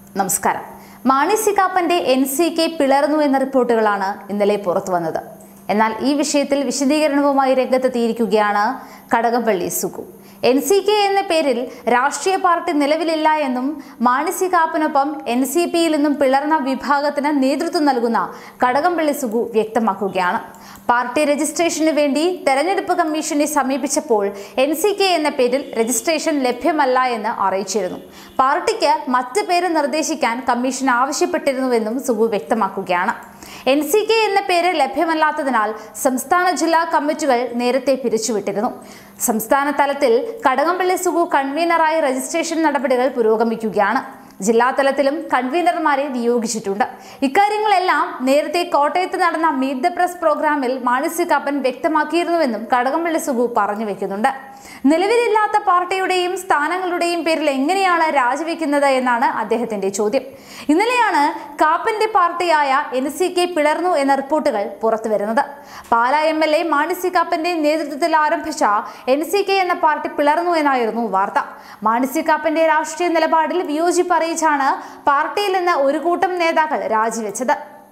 നമസ്കാരം മാണി സി കാപ്പന്റെ N C K പിളർന്നു എന്ന റിപ്പോർട്ടുകളാണ് ഇന്നലെ പുറത്തു വന്നത് എന്നാൽ ഈ വിഷയത്തിൽ വിശദീകരണവുമായി രംഗത്തെത്തിയിരിക്കുകയാണ് കടകംപള്ളി സുഗു എൻ സി കെ എന്ന പേരിൽ രാഷ്ട്രീയ പാർട്ടി നിലവിലില്ല എന്നും മാണി സി കാപ്പനൊപ്പം എൻ സി പിയിൽ നിന്നും പിളർന്ന വിഭാഗത്തിന് നേതൃത്വം നൽകുന്ന കടകംപള്ളി സുഗു വ്യക്തമാക്കുകയാണ് പാർട്ടി രജിസ്ട്രേഷന് വേണ്ടി തെരഞ്ഞെടുപ്പ് കമ്മീഷനെ സമീപിച്ചപ്പോൾ എൻ സി കെ എന്ന പേരിൽ രജിസ്ട്രേഷൻ ലഭ്യമല്ല എന്ന് അറിയിച്ചിരുന്നു പാർട്ടിക്ക് മറ്റ് പേര് നിർദ്ദേശിക്കാൻ കമ്മീഷൻ ആവശ്യപ്പെട്ടിരുന്നുവെന്നും സുഗു വ്യക്തമാക്കുകയാണ് എൻ സി കെ എന്ന പേര് ലഭ്യമല്ലാത്തതിനാൽ സംസ്ഥാന ജില്ലാ കമ്മിറ്റികൾ നേരത്തെ പിരിച്ചുവിട്ടിരുന്നു സംസ്ഥാന തലത്തിൽ കടകംപള്ളി സുഗു കൺവീനറായി രജിസ്ട്രേഷൻ നടപടികൾ പുരോഗമിക്കുകയാണ് ജില്ലാ തലത്തിലും കൺവീനർമാരെ നിയോഗിച്ചിട്ടുണ്ട് ഇക്കാര്യങ്ങളെല്ലാം നേരത്തെ കോട്ടയത്ത് നടന്ന മീറ്റ് ദ പ്രസ് പ്രോഗ്രാമിൽ മാണിസി കാപ്പൻ വ്യക്തമാക്കിയിരുന്നുവെന്നും കടകംപള്ളി സുഗു പറഞ്ഞു വെക്കുന്നുണ്ട് നിലവിലില്ലാത്ത പാർട്ടിയുടെയും സ്ഥാനങ്ങളുടെയും പേരിൽ എങ്ങനെയാണ് രാജിവെക്കുന്നത് എന്നാണ് അദ്ദേഹത്തിന്റെ ചോദ്യം ഇന്നലെയാണ് കാപ്പന്റെ പാർട്ടിയായ എൻ സി കെ പിളർന്നു എന്ന റിപ്പോർട്ടുകൾ പുറത്തുവരുന്നത് Pala M L A Mani C കാപ്പന്റെ നേതൃത്വത്തിൽ ആരംഭിച്ച എൻ സി കെ എന്ന പാർട്ടി പിളർന്നു എന്നായിരുന്നു വാർത്ത മാണി സി കാപ്പന്റെ രാഷ്ട്രീയ നിലപാടിൽ വിയോജിപ്പ് അറിയിച്ചാണ് പാർട്ടിയിൽ നിന്ന് ഒരു കൂട്ടം നേതാക്കൾ രാജിവെച്ചത്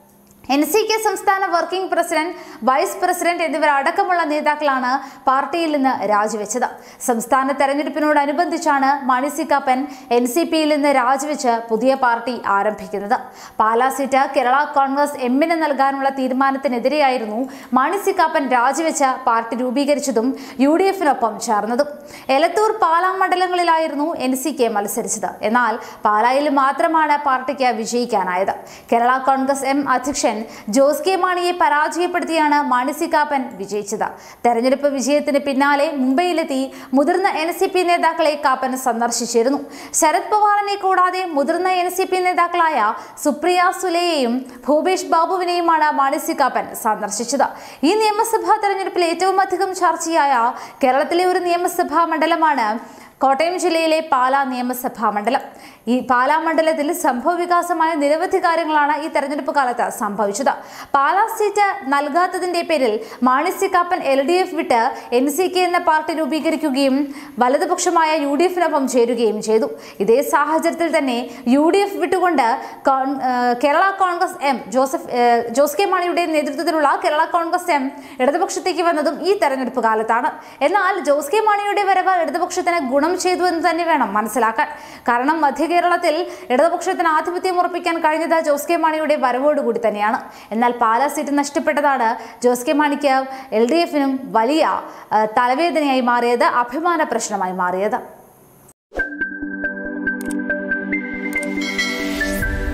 എൻ സി കെ സംസ്ഥാന വർക്കിംഗ് പ്രസിഡന്റ് വൈസ് പ്രസിഡന്റ് എന്നിവരടക്കമുള്ള നേതാക്കളാണ് പാർട്ടിയിൽ നിന്ന് രാജിവെച്ചത് സംസ്ഥാന തെരഞ്ഞെടുപ്പിനോടനുബന്ധിച്ചാണ് Mani C Kappan N C പിയിൽ നിന്ന് രാജിവെച്ച് പുതിയ പാർട്ടി ആരംഭിക്കുന്നത് പാലാ സീറ്റ് കേരള കോൺഗ്രസ് എമ്മിന് നൽകാനുള്ള തീരുമാനത്തിനെതിരെയായിരുന്നു മാണി സി കാപ്പൻ രാജിവെച്ച് പാർട്ടി രൂപീകരിച്ചതും യു ഡി എഫിനൊപ്പം ചേർന്നതും എലത്തൂർ പാലാ മണ്ഡലങ്ങളിലായിരുന്നു എൻ സി കെ മത്സരിച്ചത് എന്നാൽ പാലായിൽ മാത്രമാണ് പാർട്ടിക്ക് വിജയിക്കാനായത് കേരള കോൺഗ്രസ് എം അധ്യക്ഷൻ ജോസ് കെ മാണിയെ പരാജയപ്പെടുത്തിയാണ് മാണി സി കാപ്പൻ വിജയിച്ചത് തെരഞ്ഞെടുപ്പ് വിജയത്തിന് പിന്നാലെ മുംബൈയിലെത്തി മുതിർന്ന എൻ സി പി നേതാക്കളെ കാപ്പൻ സന്ദർശിച്ചിരുന്നു ശരത് പവാറിനെ കൂടാതെ മുതിർന്ന എൻ സി പി നേതാക്കളായ സുപ്രിയ സുലെയെയും ഭൂപേഷ് ബാബുവിനെയുമാണ് മാണി സി കാപ്പൻ സന്ദർശിച്ചത് ഈ നിയമസഭാ തെരഞ്ഞെടുപ്പിൽ ഏറ്റവും അധികം ചർച്ചയായ കേരളത്തിലെ ഒരു നിയമസഭാ മണ്ഡലമാണ് കോട്ടയം ജില്ലയിലെ പാലാ നിയമസഭാ മണ്ഡലം ഈ പാലാ മണ്ഡലത്തിൽ സംഭവ വികാസമായ നിരവധി കാര്യങ്ങളാണ് ഈ തെരഞ്ഞെടുപ്പ് കാലത്ത് സംഭവിച്ചത് പാലാ സീറ്റ് നൽകാത്തതിന്റെ പേരിൽ Mani C Kappan L D F വിട്ട് എൻ സി കെ എന്ന പാർട്ടി രൂപീകരിക്കുകയും വലതുപക്ഷമായ യു ഡി എഫിനൊപ്പം ചേരുകയും ചെയ്തു ഇതേ സാഹചര്യത്തിൽ തന്നെ യു ഡി എഫ് വിട്ടുകൊണ്ട് കോൺ- ഏഹ് കേരള കോൺഗ്രസ് എം ജോസഫ് ഏഹ് ജോസ് കെ മാണിയുടെ നേതൃത്വത്തിലുള്ള കേരള കോൺഗ്രസ് എം ഇടതുപക്ഷത്തേക്ക് വന്നതും ഈ തെരഞ്ഞെടുപ്പ് കാലത്താണ് എന്നാൽ ജോസ് കെ മാണിയുടെ വരവ് ഇടതുപക്ഷത്തിന് ഗുണം ചെയ്തു എന്ന് തന്നെ വേണം മനസ്സിലാക്കാൻ കാരണം മധ്യ കേരളത്തിൽ ഇടതുപക്ഷത്തിന് ആധിപത്യം ഉറപ്പിക്കാൻ കഴിഞ്ഞത് ജോസ് കെ മാണിയുടെ വരവോടുകൂടി തന്നെയാണ് എന്നാൽ പാലാ സീറ്റ് നഷ്ടപ്പെട്ടതാണ് ജോസ് കെ മാണിക്ക് എൽ ഡി എഫിനും വലിയ ആ, തലവേദനയായി മാറിയത് അഭിമാന പ്രശ്നമായി മാറിയത്